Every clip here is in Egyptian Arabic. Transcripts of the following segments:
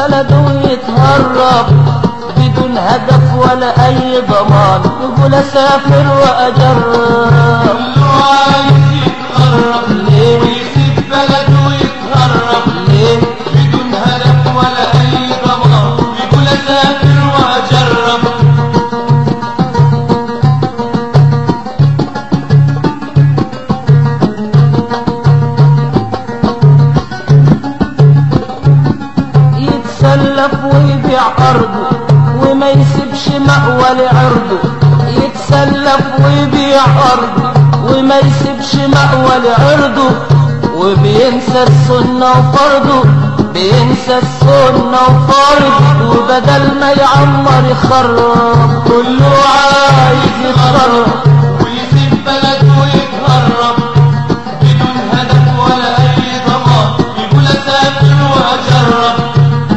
بلده ويتهرب بدون هدف ولا اي ضمان يقول اسافر واجرب كله عايز يتغرب ليه؟ ويسيب بلده ويتهرب ليه بدون هدف ولا اي ضمان يقول اسافر واجرب يتسلف ويبيع أرضه وما يسيبش مأوى لعرضه يتسلف ويبيع أرضه وما يسيبش مأوى لعرضه وبينسى السنة وفرضه بينسى السنة وفرضه وبدل ما يعمر يخرب كله عايز يخرب ويسيب بلده ويتهرب بدون هدف ولا اي ضمان يقول اسافر واجرب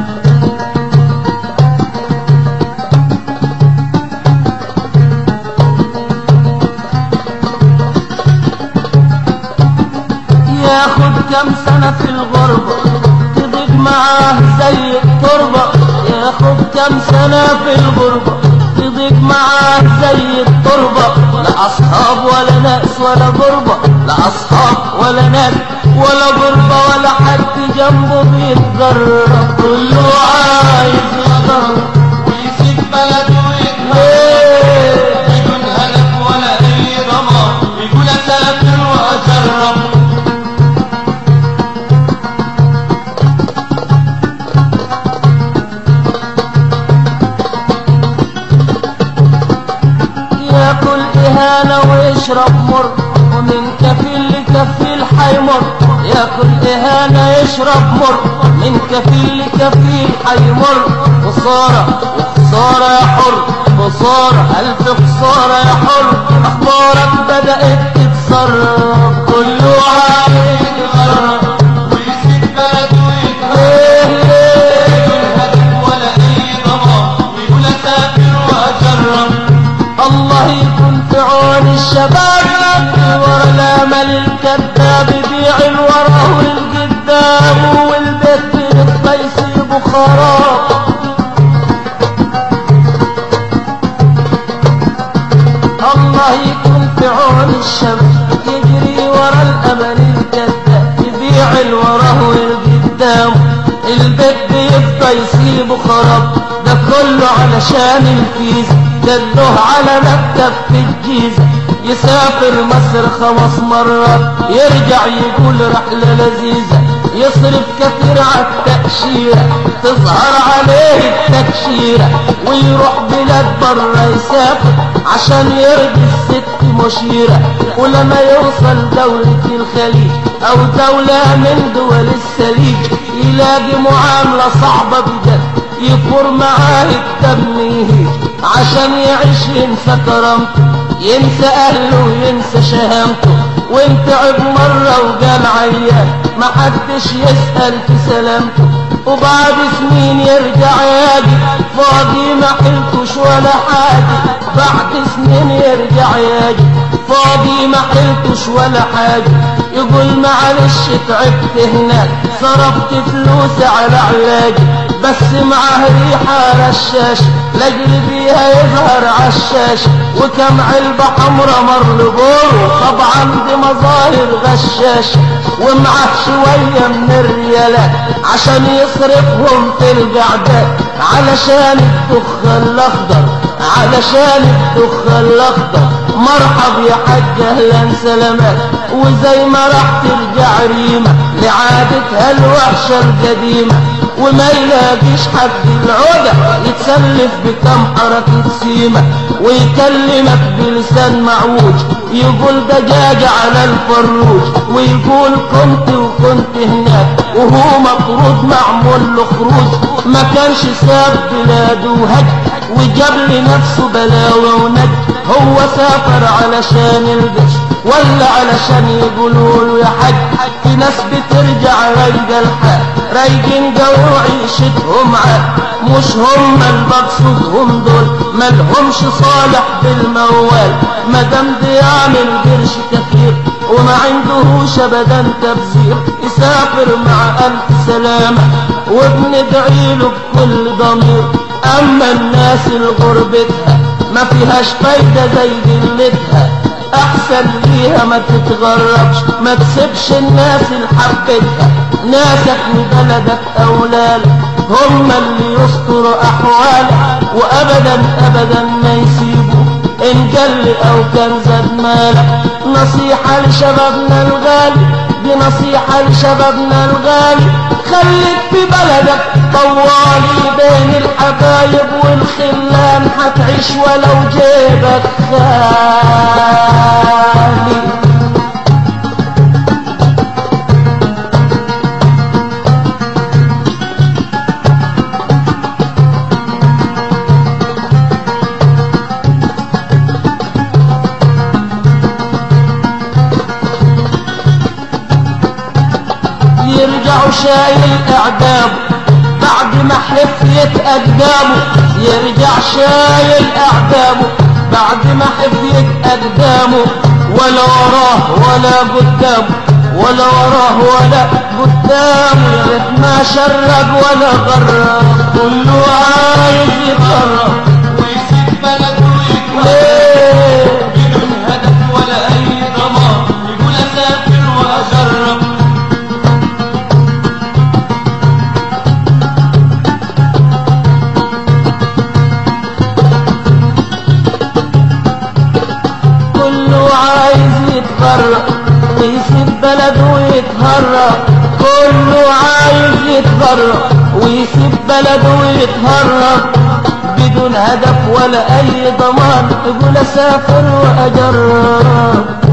ياخد كم سنة في الغربة تضيق معاه زي التربة ياخد كم سنة في الغربة تضيق معاه زي التربة لا أصحاب ولا ناس ولا غربة لا أصحاب ولا ناس ولا غربة ولا حد جنبه بيتجرب كله عايز يتجرب ويسيب بلده ويتهرب ليه؟ بدون هدف ولا اي ضمان يقول اسافر واجرب ياكل إهانة ويشرب مر ومن كفيل لكفيل حيمر ياكل إهانة يشرب مر من كفيل لكفيل حيمر خسارة وخسارة يا حر خسارة ألف خسارة يا حر أخبارك بدأت تتسرب كله عايز يتسرب ويسيب بلده ويتهرب ليه ليه بدون هدف ولا اي ضمان يقول اسافر واجرب الله يكون في عون الشباب ورا الامل الكذاب بيع الورا والقدام والبيت بيبقى يسيبه خراب الله يكون في عون الشباب يجري ورا الامل الكذاب يبيع الورا والقدام البيت بيبقى يسيبه خراب ده كله علشان الفيز دله على مكتب في الجيزة يسافر مصر خمس مرات يرجع يقول رحلة لذيذة يصرف كثير على التأشيرة تظهر عليه التكشيرة ويروح بلاد برا يسافر عشان يرضي الست مشيرة ولما يوصل دولة الخليج أو دولة من دول السليج يلاقي معاملة صعبة بجد يفور معاه الدم يهيج عشان يعيش ينسى كرامته ينسى أهله وينسى شهامته وانتعب مرة وقال عيان ما حدش يسأل في سلامته وبعد سنين يرجع ياجي فاضي ما حلتوش ولا حاجة بعد سنين يرجع ياجي فاضي ما حلتوش ولا حاجة يقول معلش تعبت هناك صرفت فلوس على علاجي بس معاه ريحة رشاش لاجل بيها يظهر عالشاش وكم علبة حمرا مر لجوه طبعا دي مظاهر غشاش ومعاه شوية من الريالات عشان يصرفهم في القعدات علشان الدخ الاخضر علشان الدخ الاخضر مرحب يا حاج اهلا سلامات وزي ما راح ترجع ريمة لعادتها الوحشة القديمة وما يلاقيش حد العودة يتسلف بكم حركة سيمة ويكلمك بلسان معوج يقول دجاجة على الفروج ويقول كنت وكنت هناك وهو مطرود معمول له خروج ما كانش ساب بلاده وهج وجاب لنفسه بلاوي ونج هو سافر علشان القش ولا علشان يقولوا له يا حاج في ناس بترجع رايقة الحال رايقين جو عيشتهم عاد مش هم المقصودهم دول ملهمش صالح بالموال مدام بيعمل قرش كثير وما عندهوش ابدا تبذير يسافر مع الف سلامة وبندعي له بكل ضمير اما الناس الغربتها ما فيهاش فايدة زي قلتها احسن ليها ما تتغربش ما تسيبش الناس اللي حبتها ناسك وبلدك اولادك هم اللي يستروا احوالك وابدا ابدا ما يسيبوا ان قل او كان زاد مالك نصيحة لشبابنا الغالي دي نصيحة لشبابنا الغالي خليك في بلدك طوالي بين الحبايب والخلان هتعيش ولو جيبك خالي يرجع شايل اعدامه بعد ما حفيت اقدامه يرجع شايل اعدامه بعد ما حفيت اقدامه ولا وراه ولا قدامه ولا وراه ولا قدامه يا ريت ما شرب ولا غرب كله عايز يتغرب ويسيب بلده ويكبر ليه بدون هدف ولا اي ضمان يقول اسافر واجرب كله عايز يتغرب ويسيب بلده ويتهرب كله عايز يتغرب ويسيب بلده ويتهرب بدون هدف ولا اي ضمان يقول اسافر واجرب